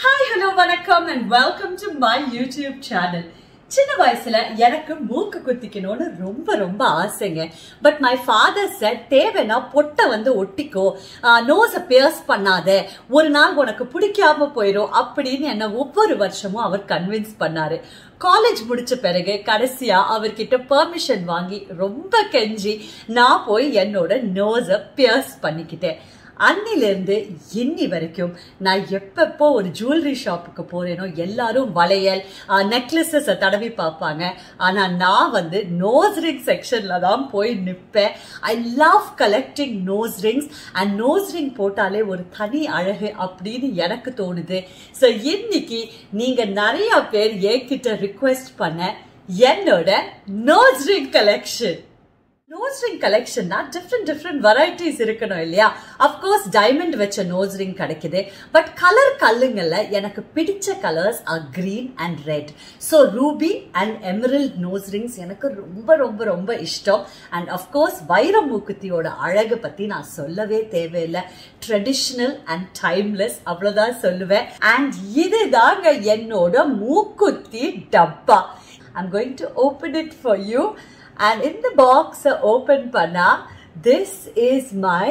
hi hello வணக்கம் and welcome to my YouTube channel சின்ன வயசுல எனக்கு மூக்கு குத்திக்கணும்னு ரொம்ப ரொம்ப ஆசைங்க பட் மை ஃபாதர் செட் தேவைன்னா பொட்டை வந்து ஒட்டிக்கோ நோஸை பியர்ஸ் பண்ணாத ஒரு நாள் உனக்கு பிடிக்காம போயிடும் அப்படின்னு என்ன ஒவ்வொரு வருஷமும் அவர் கன்வின்ஸ் பண்ணாரு காலேஜ் முடிச்ச பிறகு கடைசியா அவர்கிட்ட பெர்மிஷன் வாங்கி ரொம்ப கெஞ்சி நான் போய் என்னோட நோஸை பியர்ஸ் பண்ணிக்கிட்டேன் அன்னிலிருந்து இன்னி வரைக்கும் நான் எப்பப்போ ஒரு ஜுவல்லரி ஷாப்புக்கு போறேனோ எல்லாரும் வளையல் நெக்லஸஸ் தடவி பார்ப்பாங்க ஆனா நான் வந்து நோஸ் ரிங் செக்ஷன்ல தான் போய் நிற்பேன் I love collecting nose rings and nose ring போட்டாலே ஒரு தனி அழகு அப்படின்னு எனக்கு தோணுது ஸோ இன்னைக்கு நீங்க நிறைய பேர் என்கிட்ட ரிக்வெஸ்ட் பண்ண என்னோட nose ring collection nose ring கலெக்ஷன்னா டிஃப்ரெண்ட் டிஃப்ரெண்ட் வெரைட்டிஸ் இருக்கணும் இல்லையா அஃப்கோர்ஸ் டைமண்ட் வச்ச நோஸ் ரிங் கிடைக்குது பட் கலர் கல்லுங்கள்ல எனக்கு பிடிச்ச colours are green and red so ruby and emerald nose rings எனக்கு ரொம்ப ரொம்ப ரொம்ப இஷ்டம் அண்ட் அஃப்கோர்ஸ் வைர மூக்குத்தியோட அழகு பத்தி நான் சொல்லவே தேவையில்லை ட்ரெடிஷ்னல் அண்ட் டைம்லெஸ் அவ்வளோதான் சொல்லுவேன் அண்ட் இதுதாங்க என்னோட மூக்குத்தி டப்பா I'm going to open it for you and in the box open panna this is my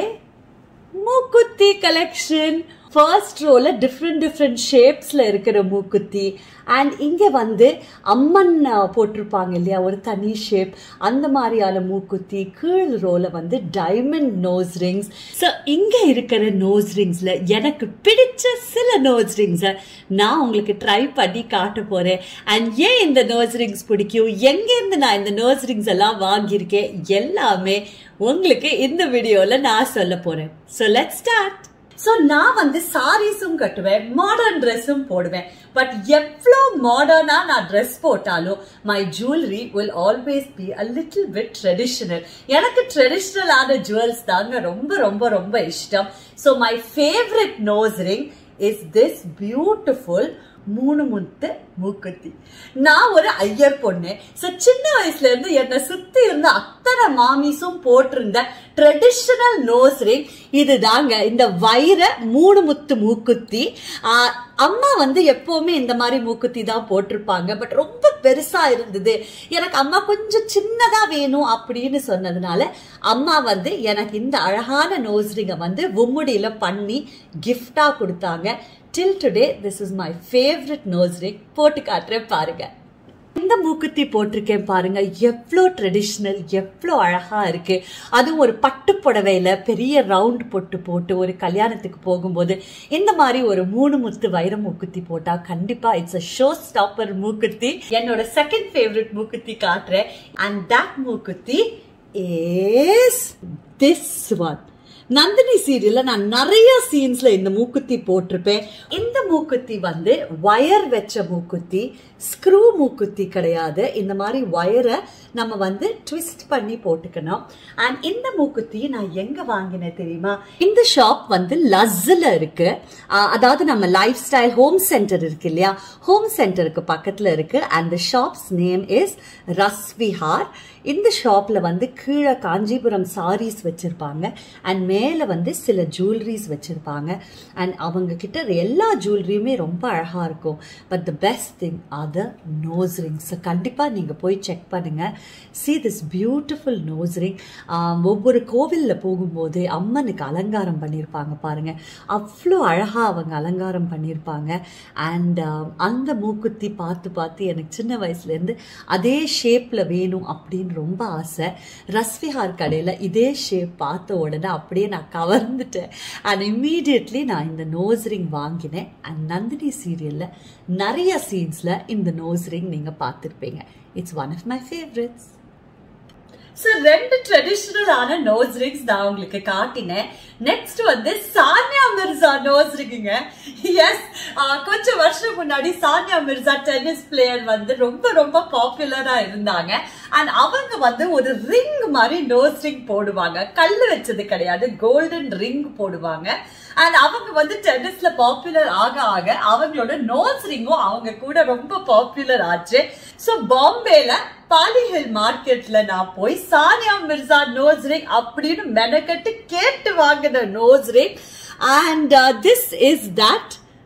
மூக்குத்தி கலெக்ஷன் ஃபர்ஸ்ட் ரோல டிஃப்ரெண்ட் டிஃப்ரெண்ட் ஷேப்ஸ்ல இருக்கிற மூக்குத்தி அண்ட் இங்க வந்து அம்மன் போட்டிருப்பாங்க இல்லையா ஒரு தனி ஷேப் அந்த மாதிரியான மூக்குத்தி கீழ் ரோல வந்து டைமண்ட் நோஸ் ரிங்ஸ் ஸோ இங்க இருக்கிற நோஸ் ரிங்ஸ்ல எனக்கு பிடிச்ச சில நோஸ் ரிங்ஸை நான் உங்களுக்கு ட்ரை பண்ணி காட்ட போறேன் அண்ட் ஏன் இந்த நோஸ் ரிங்ஸ் பிடிக்கும் எங்கேருந்து நான் இந்த நோஸ் ரிங்ஸ் எல்லாம் வாங்கியிருக்கேன் எல்லாமே உங்களுக்கு இந்த வீடியோல நான் சொல்ல போறேன் ஸோ லெட் ஸ்டார்ட் ஸோ நான் வந்து சாரீஸும் கட்டுவேன் மாடர்ன் ட்ரெஸ்ஸும் போடுவேன் பட் எவ்வளோ மாடர்னா நான் ட்ரெஸ் போட்டாலும் my jewellery will always be a little bit traditional எனக்கு ட்ரெடிஷ்னலான ஜுவல்ஸ் தாங்க ரொம்ப ரொம்ப ரொம்ப இஷ்டம் so my favourite nose ring is this beautiful மூணு முத்து மூக்குத்தி நான் ஒரு ஐயர் பொண்ணு ஸோ சின்ன வயசுல இருந்து என்னை சுத்தி இருந்த அத்தனை மாமிஸும் போட்டிருந்த ட்ரெடிஷனல் நோஸ் ரிங் இதுதாங்க இந்த வைர மூணு முத்து மூக்குத்தி அம்மா வந்து எப்பவுமே இந்த மாதிரி மூக்குத்தி தான் போட்டிருப்பாங்க பட் ரொம்ப பெருசா இருந்தது எனக்கு அம்மா கொஞ்சம் சின்னதா வேணும் அப்படின்னு சொன்னதுனால அம்மா வந்து எனக்கு இந்த அழகான நோஸ் ரிங்கை வந்து உம்முடியில பண்ணி கிஃப்டா கொடுத்தாங்க till today this is my favourite nose ring போட்டு காட்டுறேன் பாருங்க இந்த மூக்குத்தி போட்டிருக்கேன் பாருங்க எவ்வளோ ட்ரெடிஷ்னல் எவ்வளோ அழகா இருக்கு அதுவும் ஒரு பட்டு புடவையில பெரிய ரவுண்ட் பொட்டு போட்டு ஒரு கல்யாணத்துக்கு போகும்போது இந்த மாதிரி ஒரு மூணு முத்து வைர மூக்குத்தி போட்டா கண்டிப்பா இட்ஸ் அ ஷோ ஸ்டாப்பர் மூக்குத்தி என்னோட செகண்ட் ஃபேவரட் மூக்குத்தி காட்டுறேன் அண்ட் தட் மூக்குத்தி இஸ் திஸ் ஒன் நந்தினி சீரியல்ல நான் நிறைய சீன்ஸ்ல இந்த மூக்குத்தி போட்டிருப்பேன் இந்த மூக்குத்தி வந்து வயர் வச்ச மூக்குத்தி ஸ்க்ரூ மூக்குத்தி கிடையாது இந்த மாதிரி வயரை நம்ம வந்து ட்விஸ்ட் பண்ணி போட்டுக்கணும் அண்ட் இந்த மூக்குத்தி நான் எங்க வாங்கினேன் தெரியுமா இந்த ஷாப் வந்து லஸ்ஸில் இருக்கு அதாவது நம்ம லைஃப் ஸ்டைல் ஹோம் சென்டர் இருக்கு இல்லையா ஹோம் சென்டருக்கு பக்கத்துல இருக்கு and the shop's name is Rasvihar இந்த ஷாப்ல வந்து கீழே காஞ்சிபுரம் சாரீஸ் வச்சிருப்பாங்க அண்ட் மேலே வந்து சில ஜுவல்லரிஸ் வச்சிருப்பாங்க அண்ட் அவங்க கிட்ட எல்லா ஜுவல்லரியுமே ரொம்ப அழகா இருக்கும் but the best thing are the nose rings கண்டிப்பாக நீங்கள் போய் செக் பண்ணுங்க see this beautiful nose ring ஒவ்வொரு கோவிலில் போகும்போது அம்மனுக்கு அலங்காரம் பண்ணியிருப்பாங்க பாருங்க அவ்வளோ அழகாக அவங்க அலங்காரம் பண்ணியிருப்பாங்க அண்ட் அந்த மூக்குத்தி பார்த்து பார்த்து எனக்கு சின்ன வயசுலேருந்து அதே ஷேப்பில் வேணும் அப்படின்னு ரொம்ப ஆசை ரஸ்விஹார் கடையில் இதே ஷேப் பார்த்த உடனே அப்படியே நான் கவர்ந்துட்டேன் அண்ட் இம்மீடியட்லி நான் இந்த நோஸ் ரிங் வாங்கினேன் அண்ட் நந்தினி சீரியலில் நிறைய சீன்ஸில் இந்த நோஸ் ரிங் நீங்கள் பார்த்துருப்பீங்க it's one of my favourites so ரெண்டு ட்ரெடிஷ்னலான நோஸ் ரிங்ஸ் நான் உங்களுக்கு காட்டினேன் நெக்ஸ்ட் வந்து சானியா மிர்சா நோஸ் ரிங்குங்க எஸ் கொஞ்சம் வருஷம் முன்னாடி சானியா மிர்சா டென்னிஸ் பிளேயர் வந்து ரொம்ப ரொம்ப பாப்புலரா இருந்தாங்க அண்ட் அவங்க வந்து ஒரு ரிங் மாதிரி நோஸ் ரிங் போடுவாங்க கல் வச்சது கிடையாது கோல்டன் ரிங் போடுவாங்க அண்ட் அவங்க வந்து டென்னிஸ்ல பாப்புலர் ஆக ஆக அவங்களோட நோஸ் ரிங்கும் அவங்க கூட ரொம்ப பாப்புலர் ஆச்சு ஸோ பாம்பேல பாலிஹில் மார்க்கெட்ல நான் போய் சானியா மிர்சா நோஸ் ரிங் அப்படின்னு மெனக்கட்டு கேட்டு வாங்கின nose ring and this is that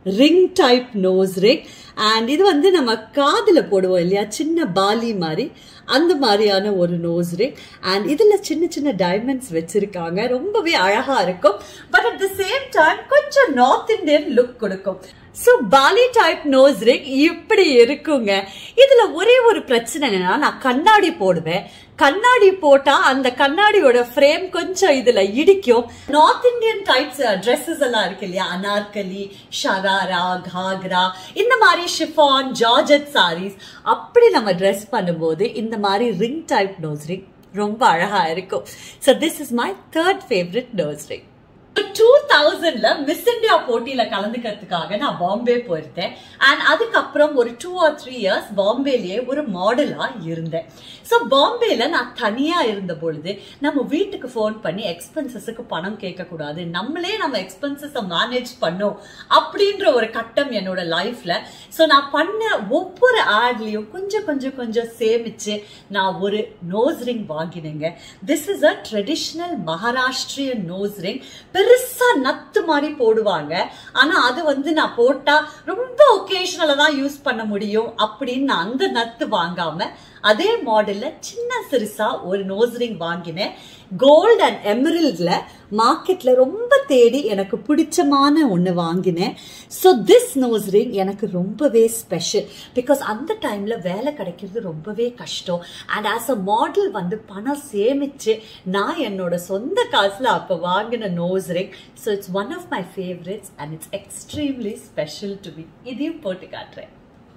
ring type nose ring and இது வந்து நம்ம காதுல போடுவோம் இல்லையா சின்ன பாலி மாதிரி அந்த மாதிரியான ஒரு நோஸ் ரிங் அண்ட் இதுல சின்ன சின்ன டைமண்ட்ஸ் வச்சிருக்காங்க ரொம்பவே அழகா இருக்கும் but at the same time கொஞ்சம் நார்த் இந்தியன் லுக் கொடுக்கும் so bali type nose ring இப்படி இருக்குங்க இதுல ஒரே ஒரு பிரச்சனை என்னன்னா நான் கண்ணாடி போடுவேன் கண்ணாடி போட்டா அந்த கண்ணாடியோட ஃப்ரேம் கொஞ்சம் இதுல இடிக்கும் நார்த் இந்தியன் டைப்ஸ் ட்ரெஸ்ஸஸ் எல்லாம் இருக்கு இல்லையா அனார்கலி ஷராரா காக்ரா இந்த மாதிரி ஷிஃபான் ஜார்ஜட் சாரீஸ் அப்படி நம்ம ட்ரெஸ் பண்ணும்போது இந்த மாதிரி ரிங் டைப் நோஸ் ரிங் ரொம்ப அழகா இருக்கும் so this is my third favourite nose ring two தௌசண்ட்ல மிஸ் இந்தியா போட்டியில கலந்துக்கிறதுக்காக நான் பாம்பே போயிருந்தேன் அண்ட் அதுக்கப்புறம் ஒரு டூ ஆர் த்ரீ இயர்ஸ் பாம்பேலயே ஒரு மாடலா இருந்தேன் ஸோ பாம்பேல நான் தனியா இருந்த பொழுது நம்ம வீட்டுக்கு ஃபோன் பண்ணி எக்ஸ்பென்சஸுக்கு பணம் கேட்கக்கூடாது நம்மளே நம்ம எக்ஸ்பென்சஸை மேனேஜ் பண்ணோம் அப்படின்ற ஒரு கட்டம் என்னோட லைஃப்ல ஸோ நான் பண்ண ஒவ்வொரு ஆட்லயும் கொஞ்சம் கொஞ்சம் கொஞ்சம் சேமிச்சு நான் ஒரு நோஸ் ரிங் வாங்கினேங்க this is a traditional Maharashtrian nose ring பெருசா நத்து மாதிரி போடுவாங்க ஆனா அது வந்து நான் போட்டா ரொம்ப ஒகேஷனலா தான் யூஸ் பண்ண முடியும் அப்படின்னு நான் அந்த நத்து வாங்காம அதே மாடல்ல சின்ன சிறுசா ஒரு நோஸ் ரிங் வாங்கினேன் கோல்ட் அண்ட் எமரல்ட்ல மார்க்கெட்ல ரொம்ப தேடி எனக்கு பிடிச்சமான ஒன்று வாங்கினேன் ஸோ திஸ் நோஸ் ரிங் எனக்கு ரொம்பவே ஸ்பெஷல் பிகாஸ் அந்த டைம்ல வேலை கிடைக்கிறது ரொம்பவே கஷ்டம் அண்ட் ஆஸ் அ மாடல் வந்து பணம் சேமிச்சு நான் என்னோட சொந்த காசுல அப்போ வாங்கின nose ring so it's one of my favourites and it's extremely special to be இதையும் போட்டு காட்டுறேன்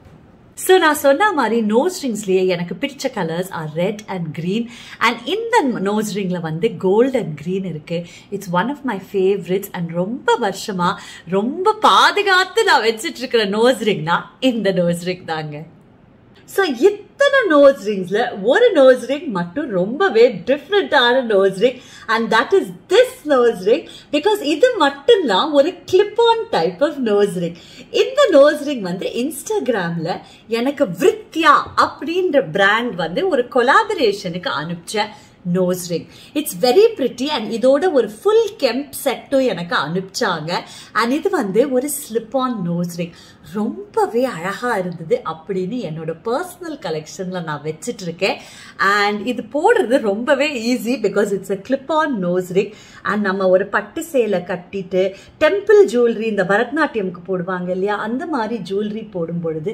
ஸோ நான் சொன்ன மாதிரி நோஸ் ரிங்ஸ்லேயே எனக்கு பிடிச்ச colours are red and green and இந்த நோஸ் ரிங்கில் வந்து கோல்ட் அண்ட் க்ரீன் இருக்குது it's one of my favourites and ரொம்ப வருஷமாக ரொம்ப பாதுகாத்து நான் வச்சுட்டு இருக்கிற நோஸ் ரிங்னா இந்த நோஸ் ரிங் தாங்க ஸோ இத்தனை நோஸ் ரிங்ஸ்ல ஒரு நோஸ் ரிங் மட்டும் ரொம்பவே டிஃப்ரெண்டான nose ring and that is this nose ring because இது மட்டும்தான் ஒரு clip on type of nose ring இந்த நோஸ் ரிங் வந்து இன்ஸ்டாகிராம்ல எனக்கு விருத்தியா அப்படின்ற பிராண்ட் வந்து ஒரு கொலாபரேஷனுக்கு அனுப்பிச்ச nose ring it's very pretty and இதோட ஒரு ஃபுல் கெம்ப் செட்டும் எனக்கு அனுப்பிச்சாங்க அண்ட் இது வந்து ஒரு ஸ்லிப் ஆன் நோஸ் ரிங் ரொம்பவே அழகா இருந்தது அப்படின்னு என்னோட பர்சனல் கலெக்ஷன்ல நான் வச்சிட்டு இருக்கேன் அண்ட் இது போடுறது ரொம்பவே easy because it's a clip on nose ring and நம்ம ஒரு பட்டு சேலை கட்டிட்டு டெம்பிள் ஜுவல்லரி இந்த பரதநாட்டியம்க்கு போடுவாங்க இல்லையா அந்த மாதிரி ஜுவல்லரி போடும் பொழுது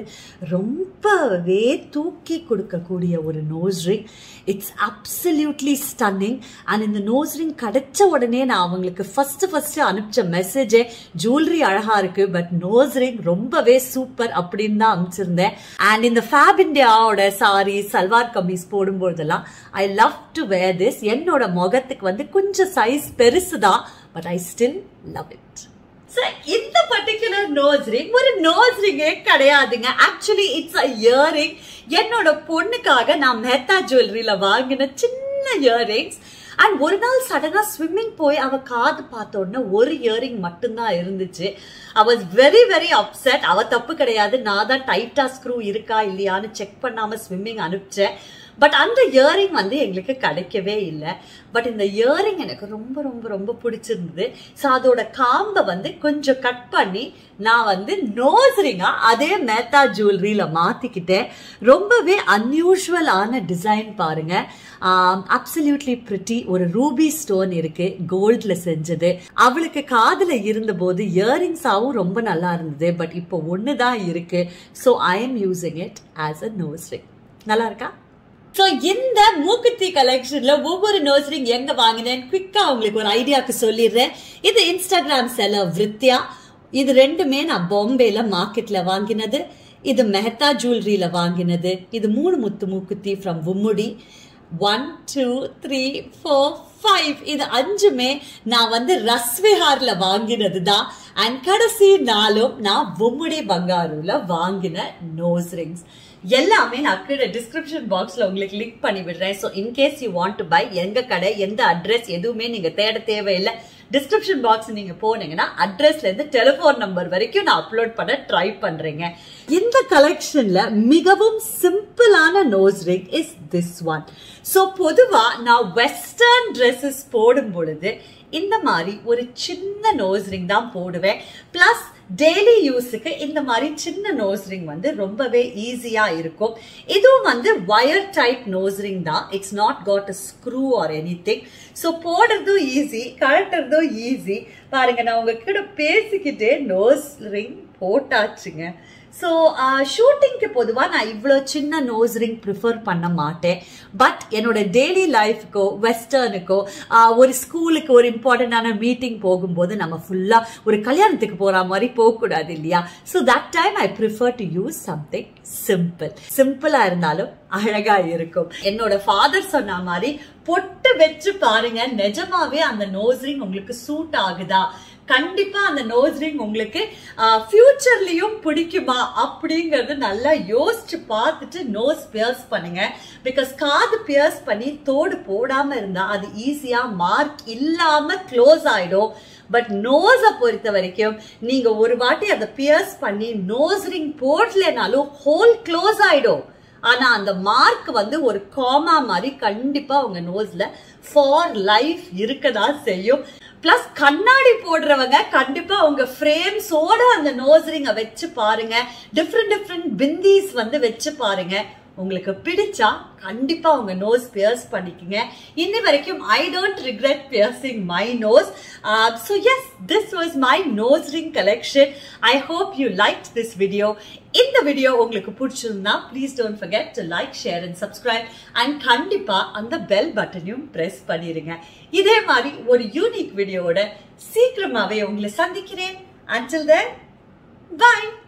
ரொம்பவே தூக்கி கொடுக்கக்கூடிய ஒரு nose ring it's absolutely stunning and இந்த நோஸ் ரிங் கிடைச்ச உடனே நான் அவங்களுக்கு ஃபர்ஸ்ட் ஃபர்ஸ்ட் அனுப்பிச்ச மெசேஜே ஜுவல்லரி அழகா இருக்கு பட் நோஸ் ரிங் ரொம்பவே சூப்பர் அப்படின்னு தான் அனுப்பிச்சிருந்தேன் அண்ட் இந்த ஃபேப் இந்தியாவோட சாரி சல்வார் கமீஸ் போடும்போதெல்லாம் I love to wear this என்னோட முகத்துக்கு வந்து கொஞ்சம் சைஸ் பெருசு தான் but I still love it இந்த பர்டிகுலர் நோஸ் ரிங் ஒரு நோஸ் ரிங்கே கிடையாதுங்க ஆக்சுவலி இட்ஸ் அ இயரிங் என்னோட பொண்ணுக்காக நான் மெஹத்தா ஜுவல்லரியில வாங்கின சின்ன இயரிங்ஸ் அண்ட் ஒரு நாள் சடனா ஸ்விம்மிங் போய் அவ காது பார்த்த உடனே ஒரு இயரிங் மட்டும்தான் இருந்துச்சு I was very very upset அவ தப்பு கிடையாது நான் தான் டைட்டா ஸ்க்ரூ இருக்கா இல்லையான்னு செக் பண்ணாம ஸ்விம்மிங் அனுப்பிச்சேன் பட் அந்த இயரிங் வந்து எங்களுக்கு கிடைக்கவே இல்லை பட் இந்த இயரிங் எனக்கு ரொம்ப ரொம்ப ரொம்ப பிடிச்சிருந்தது ஸோ அதோட காம்பை வந்து கொஞ்சம் கட் பண்ணி நான் வந்து நோஸ் ரிங்கா அதே மேத்தா ஜுவல்லரியில மாத்திக்கிட்டேன் ரொம்பவே அன்யூஷுவலான டிசைன் பாருங்க அப்சல்யூட்லி பிரிட்டி ஒரு ரூபி ஸ்டோன் இருக்கு கோல்ட்ல செஞ்சது அவளுக்கு காதுல இருந்தபோது இயரிங்ஸாவும் ரொம்ப நல்லா இருந்தது பட் இப்போ ஒன்று தான் இருக்கு so I am using it as a nose ring நல்லா இருக்கா ஸோ இந்த மூக்குத்தி கலெக்ஷன்ல ஒவ்வொரு நோசரிங் எங்க வாங்கினேன் குவிக்கா உங்களுக்கு ஒரு ஐடியாக்கு சொல்லிடுறேன் இது இன்ஸ்டாகிராம் செலர் விருத்தியா இது ரெண்டுமே நான் பாம்பேல மார்க்கெட்ல வாங்கினது இது மெஹத்தா ஜுவல்லரியில வாங்கினது இது மூணு முத்து மூக்குத்தி from Ummudi one two three four five இது அஞ்சுமே நான் வந்து ரஸ்விஹார்ல வாங்கினது தான் அண்ட் கடைசி நாளும் நான் உம்முடி பங்காருல வாங்கின நோஸ் ரிங்ஸ் எல்லாமே நான் கீழே டிஸ்கிரிப்ஷன் பாக்ஸ்ல உங்களுக்கு லிங்க் பண்ணி விடுறேன் so in case you want to buy எங்க கடை எந்த அட்ரஸ் எதுவுமே நீங்க தேட தேவையில்லை டிஸ்கிரிப்ஷன் பாக்ஸ் நீங்க போனீங்கன்னா அட்ரஸ்ல இருந்து டெலிபோன் நம்பர் வரைக்கும் நான் அப்லோட் பண்ண ட்ரை பண்றேங்க இந்த கலெக்ஷன்ல மிகவும் சிம்பிளான nose ring is this one so பொதுவா நான் வெஸ்டர்ன் ட்ரெஸ்ஸஸ் போடும் பொழுது இந்த மாதிரி ஒரு சின்ன நோஸ் ரிங் தான் போடுவேன் பிளஸ் டெய்லி யூஸுக்கு இந்த மாதிரி சின்ன நோஸ் ரிங் வந்து ரொம்பவே ஈஸியா இருக்கும் இதுவும் வந்து வயர் டைப் நோஸ் ரிங் தான் it's not got a screw or anything so போடுறதும் ஈஸி கழட்டுறதும் ஈஸி பாருங்க நான் உங்ககிட்ட பேசிக்கிட்டே நோஸ் ரிங் போட்டாச்சுங்க ஸோ ஷூட்டிங்க்கு பொதுவாக நான் இவ்வளோ சின்ன நோஸ் ரிங் ப்ரிஃபர் பண்ண மாட்டேன் பட் என்னோட டெய்லி லைஃப்க்கோ வெஸ்டர்னுக்கோ ஒரு ஸ்கூலுக்கு ஒரு இம்பார்ட்டண்டான மீட்டிங் போகும்போது நம்ம ஃபுல்லாக ஒரு கல்யாணத்துக்கு போகிற மாதிரி போகக்கூடாது இல்லையா so that time I prefer to use something simple சிம்பிளாக இருந்தாலும் அழகா இருக்கும் என்னோட ஃபாதர் சொன்ன மாதிரி பொட்டு வச்சு பாருங்க நிஜமாவே அந்த நோஸ் ரிங் உங்களுக்கு சூட் ஆகுதா கண்டிப்பா அந்த நோஸ் ரிங் உங்களுக்கு ஃபியூச்சர்லயும் பிடிக்குமா அப்படிங்கறது நல்லா யோசிச்சு பார்த்துட்டு நோஸ் பியர்ஸ் பண்ணுங்க பிகாஸ் காது பியர்ஸ் பண்ணி தோடு போடாம இருந்தா அது ஈஸியா மார்க் இல்லாம க்ளோஸ் ஆயிடும் பட் நோஸை பொறுத்த வரைக்கும் நீங்க ஒரு வாட்டி அதை பியர்ஸ் பண்ணி நோஸ் ரிங் போடலனாலும் ஹோல் க்ளோஸ் ஆயிடும் ஆனா அந்த மார்க் வந்து ஒரு காமா மாதிரி கண்டிப்பா உங்க நோஸ்ல ஃபார் லைஃப் இருக்கதான் செய்யும் பிளஸ் கண்ணாடி போடுறவங்க கண்டிப்பா உங்க ஃப்ரேம்ஸோட அந்த நோஸ் ரிங்க வச்சு பாருங்க டிஃப்ரெண்ட் டிஃப்ரெண்ட் பிந்திஸ் வந்து வச்சு பாருங்க உங்களுக்கு பிடிச்சா கண்டிப்பா உங்க நோஸ் பியர்ஸ் பண்ணிக்கங்க இன்னி வரைக்கும் I don't regret piercing my nose so yes this was my nose ring collection I hope you like this video இந்த வீடியோ உங்களுக்கு பிடிச்சிருந்தா please don't forget to like share and subscribe and கண்டிப்பா அந்த bell பட்டனையும் press பண்ணிடுங்க இதே மாதிரி ஒரு யூனிக் வீடியோவோட சீக்கிரமாவே உங்களை சந்திக்கிறேன் அண்டில் தென் பை